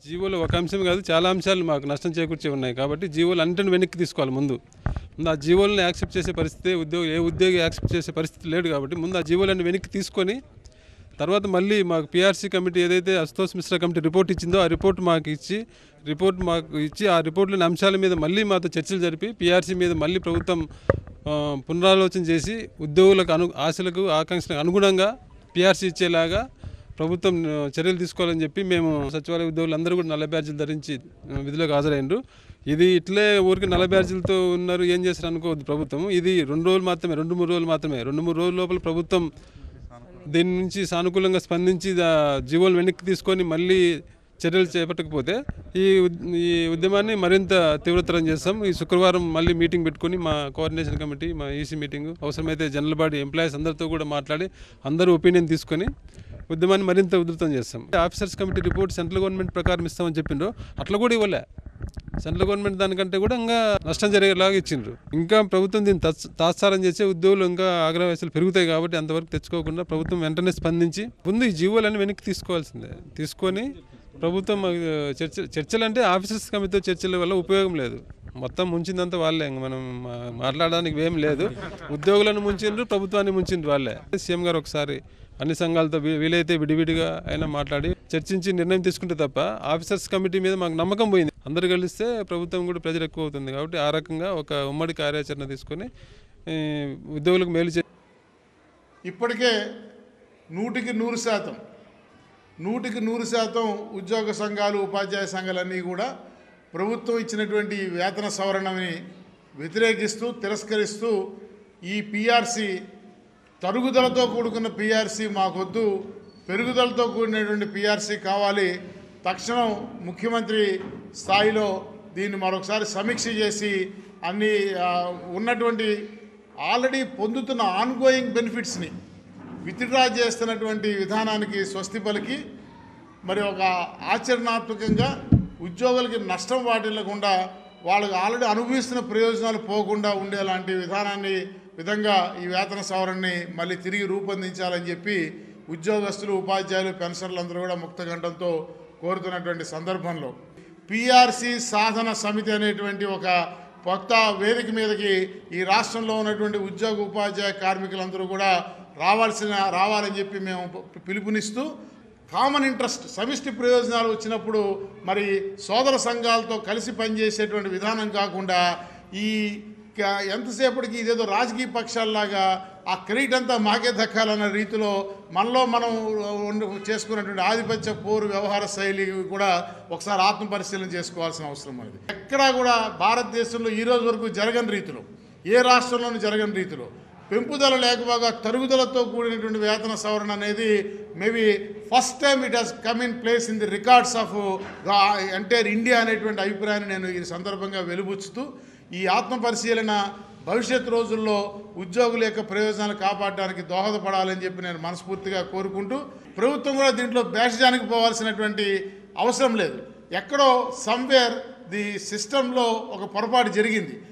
జీవోలు ఒక అంశం కాదు చాలా అంశాలు మాకు నష్టం చేకూర్చే ఉన్నాయి కాబట్టి జీవోలు అన్నింటిని వెనక్కి తీసుకోవాలి ముందు ముందు ఆ జీవోలను యాక్సెప్ట్ చేసే పరిస్థితి ఉద్యోగి ఏ ఉద్యోగి యాక్సెప్ట్ చేసే పరిస్థితి లేడు కాబట్టి ముందు ఆ జీవోలన్నీ వెనక్కి తీసుకొని తర్వాత మళ్ళీ మాకు పిఆర్సీ కమిటీ ఏదైతే అస్తోష్ మిశ్రా కమిటీ రిపోర్ట్ ఇచ్చిందో ఆ రిపోర్ట్ మాకు ఇచ్చి రిపోర్ట్ మాకు ఇచ్చి ఆ రిపోర్ట్లోని అంశాల మీద మళ్ళీ మాతో చర్చలు జరిపి పిఆర్సీ మీద మళ్ళీ ప్రభుత్వం ఆ, పునరాలోచన చేసి ఉద్యోగులకు అను ఆశలకు ఆకాంక్షలకు అనుగుణంగా పిఆర్సీ ఇచ్చేలాగా ప్రభుత్వం ఆ, చర్యలు తీసుకోవాలని చెప్పి మేము సచివాలయ ఉద్యోగులు అందరూ కూడా నల్ల బ్యాడ్జీలు ధరించి ఆ, విధులకు హాజరైనరు ఇది ఇట్లే ఊరికి నల్ల బ్యాడ్జీలతో ఉన్నారు ఏం చేస్తారు అనుకోవద్దు ప్రభుత్వం ఇది రెండు రోజులు మాత్రమే రెండు మూడు రోజులు మాత్రమే రెండు మూడు రోజుల లోపల ప్రభుత్వం దీని నుంచి సానుకూలంగా స్పందించి ఆ జీవోలు వెనక్కి తీసుకొని మళ్ళీ చర్యలు చేపట్టకపోతే ఈ ఉద్- ఈ ఉద్యమాన్ని మరింత తీవ్రతరం చేస్తాం ఈ శుక్రవారం మళ్ళీ మీటింగ్ పెట్టుకొని మా కోఆర్డినేషన్ కమిటీ మా ఈసీ మీటింగ్ అవసరమైతే జనరల్ బాడీ ఎంప్లాయీస్ అందరితో కూడా మాట్లాడి అందరూ ఒపీనియన్ తీసుకొని ఉద్యమాన్ని మరింత ఉధృతం చేస్తాం officers committee report central government ప్రకారం ఇస్తామని చెప్పిండ్రు అట్లా కూడా ఇవ్వలే సెంట్రల్ గవర్నమెంట్ దానికంటే కూడా ఇంకా నష్టం జరిగేలాగా ఇచ్చిండ్రు ఇంకా ప్రభుత్వం దీన్ని తత్స- తాత్సారం చేసే ఉద్యోగులు ఇంకా ఆగ్రహవేశాలు పెరుగుతాయి కాబట్టి అంతవరకు తెచ్చుకోకుండా ప్రభుత్వం వెంటనే స్పందించి ముందు ఈ జీవోలన్నీ వెనక్కి తీసుకోవాల్సిందే తీసుకొని ప్రభుత్వం ఆ, చర్చ చర్చలు అంటే ఆఫీసర్స్ కమిటీతో చర్చల వల్ల ఉపయోగం లేదు మొత్తం ముంచిందంతా వాళ్ళే ఇంక మనం మా- మాట్లాడడానికి ఏం లేదు ఉద్యోగులను ముంచిండ్రు ప్రభుత్వాన్ని ముంచిండ్రు వాళ్ళే సీఎం గారు ఒకసారి అన్ని సంఘాలతో వీ- వీలైతే విడివిడిగా అయినా మాట్లాడి చర్చించి నిర్ణయం తీసుకుంటే తప్ప ఆఫీసర్స్ కమిటీ మీద మాకు నమ్మకం పోయింది అందరు కలిస్తే ప్రభుత్వం కూడా ప్రజలు ఎక్కువ అవుతుంది కాబట్టి ఆ రకంగా ఒక ఉమ్మడి కార్యాచరణ తీసుకొని ఈ, ఉద్యోగులకు మేలు చే ఇప్పటికే నూటికి నూరు శాతం నూటికి నూరు శాతం ఉద్యోగ సంఘాలు ఉపాధ్యాయ సంఘాలన్నీ కూడా ప్రభుత్వం ఇచ్చినటువంటి ఈ వేతన సవరణని వ్యతిరేకిస్తూ తిరస్కరిస్తూ ఈ పిఆర్సి తరుగుదలతో కూడుకున్న పిఆర్సి మాకొద్దు పెరుగుదలతో కూడినటువంటి పిఆర్సి కావాలి తక్షణం ముఖ్యమంత్రి స్థాయిలో దీన్ని మరొకసారి సమీక్ష చేసి అన్ని ఆ, ఉన్నటువంటి ఆల్రెడీ పొందుతున్న ఆన్గోయింగ్ బెనిఫిట్స్ని విత్డ్రా చేస్తున్నటువంటి విధానానికి స్వస్తి పలికి మరి ఒక ఆచరణాత్మకంగా ఉద్యోగులకి నష్టం వాటిల్లకుండా వాళ్ళకి ఆల్రెడీ అనుభవిస్తున్న ప్రయోజనాలు పోకుండా ఉండేలాంటి విధానాన్ని విధంగా ఈ వేతన సవరణని మళ్ళీ తిరిగి రూపొందించాలని చెప్పి ఉద్యోగస్తులు ఉపాధ్యాయులు పెన్షన్లు అందరూ కూడా ముక్తకంఠంతో కోరుతున్నటువంటి సందర్భంలో పిఆర్సి సాధన సమితి అనేటువంటి ఒక కొత్త వేదిక మీదకి ఈ రాష్ట్రంలో ఉన్నటువంటి ఉద్యోగ ఉపాధ్యాయ కార్మికులందరూ కూడా రావాల్సిన రావాలని చెప్పి మేము ప- పిలుపునిస్తూ కామన్ ఇంట్రెస్ట్ సమిష్టి ప్రయోజనాలు వచ్చినప్పుడు మరి సోదర సంఘాలతో కలిసి పనిచేసేటువంటి విధానం కాకుండా ఈ క- ఎంతసేపటికి ఇదేదో రాజకీయ పక్షాల్లాగా ఆ క్రెడిట్ అంతా మాకే దక్కాలన్న రీతిలో మనలో మనం ఉండి- చేసుకున్నటువంటి ఆధిపత్య పోరు వ్యవహార శైలి కూడా ఒకసారి ఆత్మ పరిశీలన చేసుకోవాల్సిన అవసరం ఉంది ఎక్కడా కూడా భారతదేశంలో ఈ రోజు వరకు జరగని రీతిలో ఏ రాష్ట్రంలోనూ జరగని రీతిలో పెంపుదల లేకపోగా తరుగుదలతో కూడినటువంటి వేతన సవరణ అనేది maybe first time it has come in place in the records of the entire India అనేటువంటి అభిప్రాయాన్ని నేను ఈ సందర్భంగా వెలుబుచ్చుతూ ఈ ఆత్మ పరిశీలన భవిష్యత్ రోజుల్లో ఉద్యోగుల యొక్క ప్రయోజనాలు కాపాడడానికి దోహదపడాలని చెప్పి నేను మనస్ఫూర్తిగా కోరుకుంటూ ప్రభుత్వం కూడా దీంట్లో భేషజానికి పోవాల్సినటువంటి అవసరం లేదు ఎక్కడో సమ్వేర్ ది సిస్టంలో ఒక పొరపాటు జరిగింది